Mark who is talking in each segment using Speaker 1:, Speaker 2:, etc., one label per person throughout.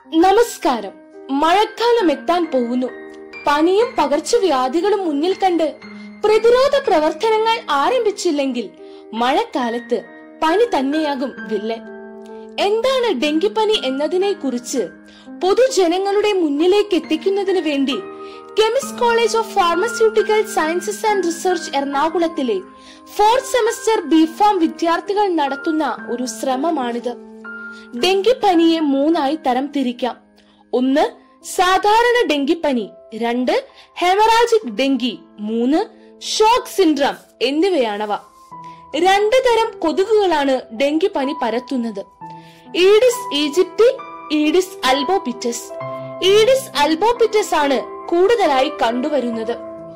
Speaker 1: നമസ്കാരം മഴക്കാലം എത്താൻ പോകുന്നു പനിയും പകർച്ചവ്യാധികളും മുന്നിൽ കണ്ട് പ്രതിരോധ പ്രവർത്തനങ്ങൾ ആരംഭിച്ചില്ലെങ്കിൽ മഴക്കാലത്ത് പനി തന്നെയാകും വില്ലൻ എന്താണ് ഡെങ്കിപ്പനി എന്നതിനെ കുറിച്ച് പൊതുജനങ്ങളുടെ മുന്നിലേക്ക് എത്തിക്കുന്നതിന് വേണ്ടി chemist college of pharmaceutical sciences and research എറണാകുളത്തിലെ ഫോർത്ത് സെമസ്റ്റർ ബിഫോം വിദ്യാർത്ഥികൾ നടത്തുന്ന ഒരു ശ്രമമാണിത് ഡെങ്കിപ്പനിയെ മൂന്നായി തരം തിരിക്കാം ഒന്ന് സാധാരണ ഡെങ്കിപ്പനി രണ്ട് ഹെമറാജിക് ഡെങ്കി മൂന്ന് ഷോക്ക് സിൻഡ്രം എന്നിവയാണവ രണ്ട് തരം കൊതുകുകളാണ് ഡെങ്കിപ്പനി പരത്തുന്നത് Aedes aegypti Aedes albopictus Aedes albopictus ആണ് കൂടുതലായി കണ്ടുവരുന്നത്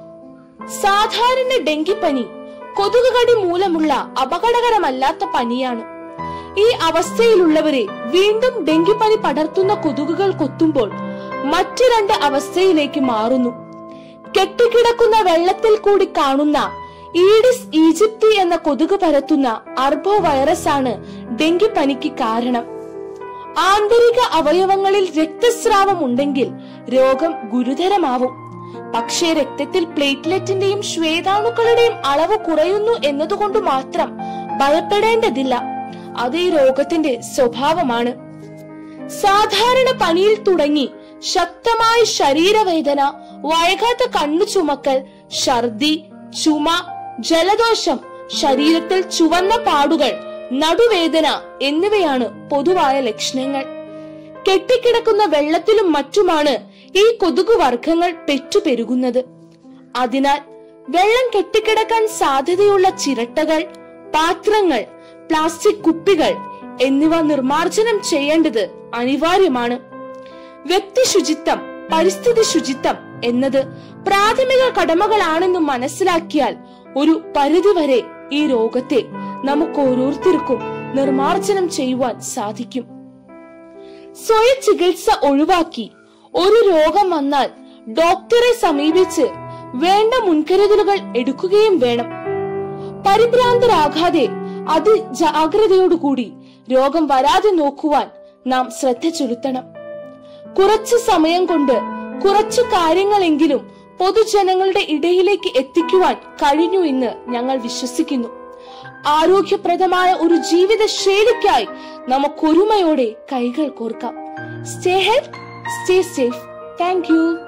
Speaker 1: സാധാരണ ഡെങ്കിപ്പനി കൊതുകുകടി മൂലമുള്ള അപകടകരമല്ലാത്ത പനിയാണ് ഈ അവസ്ഥയിലുള്ളവരെ വീണ്ടും ഡെങ്കിപ്പനി പടർത്തുന്ന കൊതുകുകൾ കൊത്തുമ്പോൾ മറ്റു രണ്ട് അവസ്ഥയിലേക്ക് മാറുന്നു കെട്ടിക്കിടക്കുന്ന വെള്ളത്തിൽ കൂടി കാണുന്ന ഈഡിസ് ഈജിപ്തി എന്ന കൊതുക് പരത്തുന്ന അർബോ വൈറസ് ആണ് ഡെങ്കിപ്പനിക്ക് കാരണം ആന്തരിക അവയവങ്ങളിൽ രക്തസ്രാവം ഉണ്ടെങ്കിൽ രോഗം ഗുരുതരമാവും പക്ഷേ രക്തത്തിൽ പ്ലേറ്റ്ലെറ്റിന്റെയും ശ്വേതാണുക്കളുടെയും അളവ് കുറയുന്നു എന്നതുകൊണ്ട് മാത്രം ഭയപ്പെടേണ്ടതില്ല അത് ഈ രോഗത്തിന്റെ സ്വഭാവമാണ് സാധാരണ പനിയിൽ തുടങ്ങി ശക്തമായ ശരീരവേദന വഴകാത്ത കണ്ണു ചുമക്കൽ ഛർദി ചുമ ജലദോഷം ശരീരത്തിൽ ചുവന്ന പാടുകൾ നടുവേദന എന്നിവയാണ് പൊതുവായ ലക്ഷണങ്ങൾ കെട്ടിക്കിടക്കുന്ന വെള്ളത്തിലും മറ്റുമാണ് ഈ കൊതുകു വർഗങ്ങൾ പെറ്റുപെരുകുന്നത് അതിനാൽ വെള്ളം കെട്ടിക്കിടക്കാൻ സാധ്യതയുള്ള ചിരട്ടകൾ പാത്രങ്ങൾ പ്ലാസ്റ്റിക് കുപ്പികൾ എന്നിവ നിർമാർജനം ചെയ്യേണ്ടത് അനിവാര്യമാണ് വ്യക്തി ശുചിത്വം പരിസ്ഥിതി ശുചിത്വം എന്നത് പ്രാഥമിക കടമകളാണെന്ന് മനസ്സിലാക്കിയാൽ ഒരു പരിധിവരെ ഈ രോഗത്തെ നമുക്ക് ഓരോരുത്തർക്കും നിർമാർജനം ചെയ്യുവാൻ സാധിക്കും സ്വയ ചികിത്സ ഒഴിവാക്കി ഒരു രോഗം വന്നാൽ ഡോക്ടറെ സമീപിച്ച് വേണ്ട മുൻകരുതലുകൾ എടുക്കുകയും വേണം പരിഭ്രാന്തരാകാതെ അതിജാഗ്രതയോടുകൂടി രോഗം വരാതെ നോക്കുവാൻ നാം ശ്രദ്ധ ചെലുത്തണം കുറച്ചു സമയം കൊണ്ട് കുറച്ചു കാര്യങ്ങളെങ്കിലും പൊതുജനങ്ങളുടെ ഇടയിലേക്ക് എത്തിക്കുവാൻ കഴിഞ്ഞു എന്ന് ഞങ്ങൾ വിശ്വസിക്കുന്നു ആരോഗ്യപ്രദമായ ഒരു ജീവിത ശൈലിക്കായി നമുക്കൊരുമയോടെ കൈകൾ കോർക്കാം stay health stay safe thank U